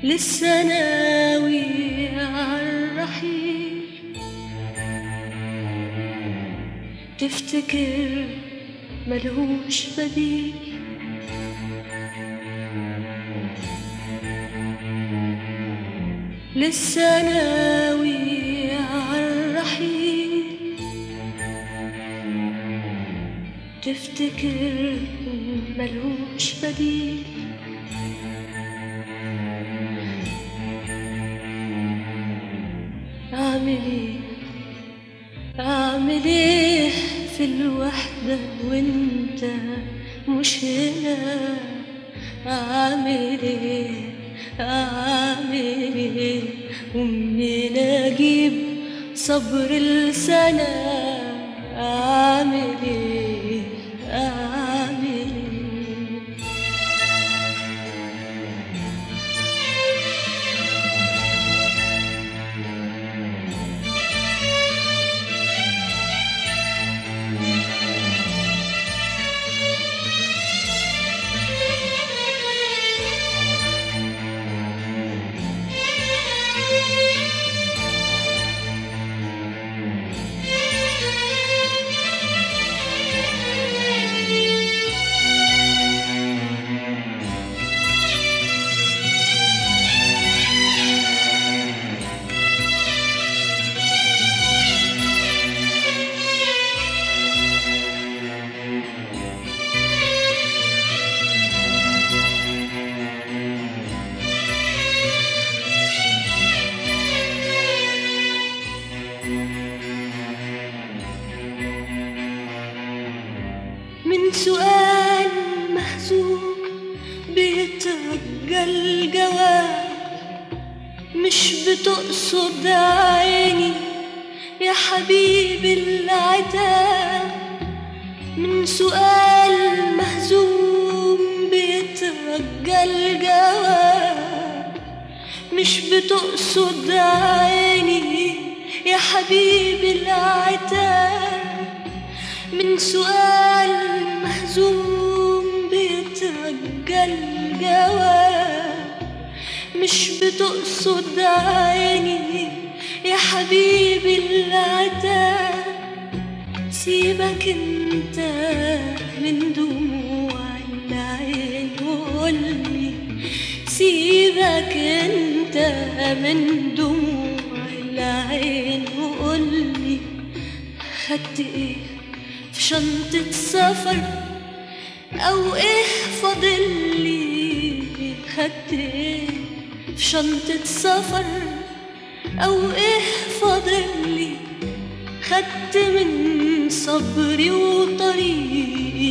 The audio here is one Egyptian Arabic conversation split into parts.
لسه ناوي عالرحيل تفتكر ملهوش بديل لسه ناوي عالرحيل تفتكر ملهوش بديل أعمل إيه أعمل إيه في الوحدة وأنت مش هنا أعمل إيه أعمل إيه ومنين أجيب صبر السنة أعمل إيه أعمل إيه من سؤال مهزوم بيترجى الجواب مش بتقصد عيني يا حبيبي العتاب من سؤال مهزوم بيترجى الجواب مش بتقصد عيني يا حبيبي العتاب من سؤال مهزوم بيترجى الجواب مش بتقصد عيني يا حبيبي العتاب سيبك انت من دموع العين وقولي سيبك انت من دموع العين وقولي خدت ايه في شنطة سفر أو إيه فاضلي خدت إيه في شنطة سفر أو إيه فاضلي خدت من صبري وطريقي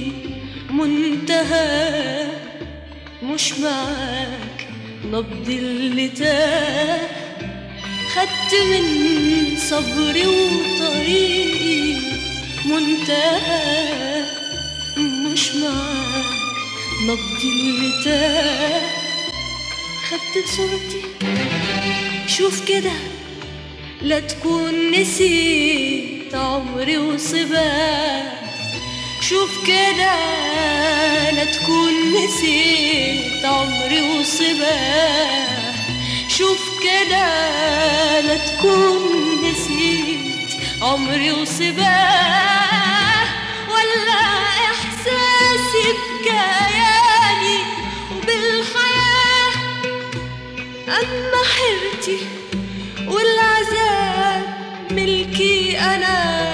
منتهى مش معاك نبض اللي تاه خدت من صبري وطريقي منتهى مش معاك نبض اللي تاه خدت صورتي شوف كده لا تكون نسيت عمري وصباه شوف كده لا تكون نسيت عمري وصباه شوف كده لا تكون نسيت عمري وصباه ولا احساسي بكياني وبالحياه اما حيرتي والعذاب ملكي انا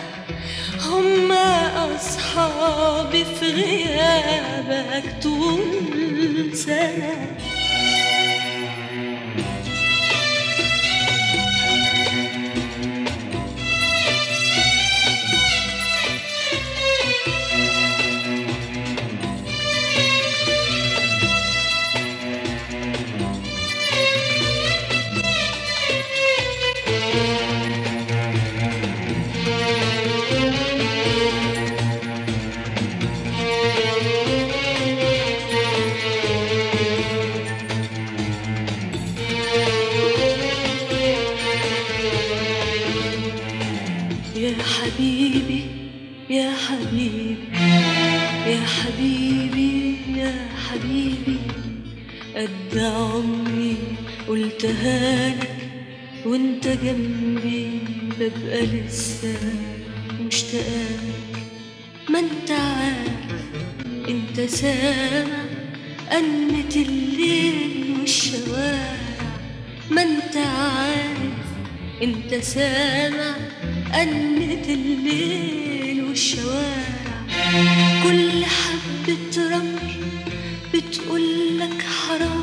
هما اصحابي في غيابك طول سنه قد عمري قلتها لك وانت جنبي ببقى لسه مشتاقك ما انت عارف انت سامع أنة الليل والشوارع ما انت عارف انت سامع أنة الليل والشوارع كل حبة رمل بتقولك حرام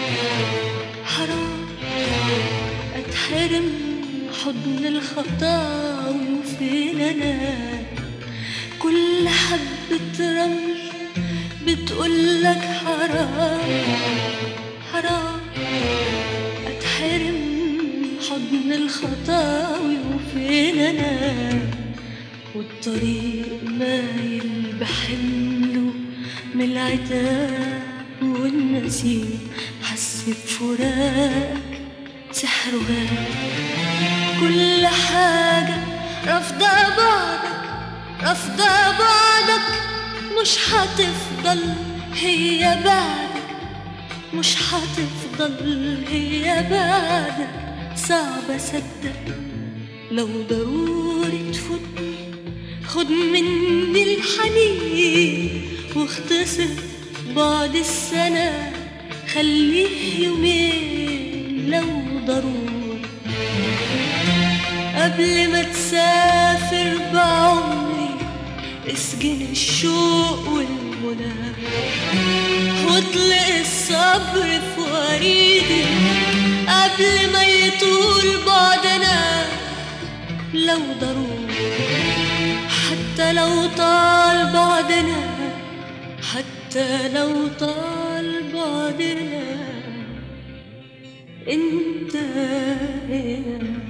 حرام أتحرم حضن الخطاوي وفين أنا كل حبة رمل بتقولك حرام حرام أتحرم حضن الخطاوي وفين أنا والطريق مايل بحمله من العتاب والنسيم حس بفراقك سحر غاب كل حاجة رافضة بعدك رافضة بعدك مش هتفضل هي بعدك مش هتفضل هي بعدك صعب اصدق لو ضروري تفوتني خد مني الحنين واختصر بعد السنة خليه يومين لو ضروري قبل ما تسافر بعمري اسجن الشوق والمنى واطلق الصبر في وريدي قبل ما يطول بعدنا لو ضروري حتى لو طال بعدنا حتى لو طال بعدنا انت هنا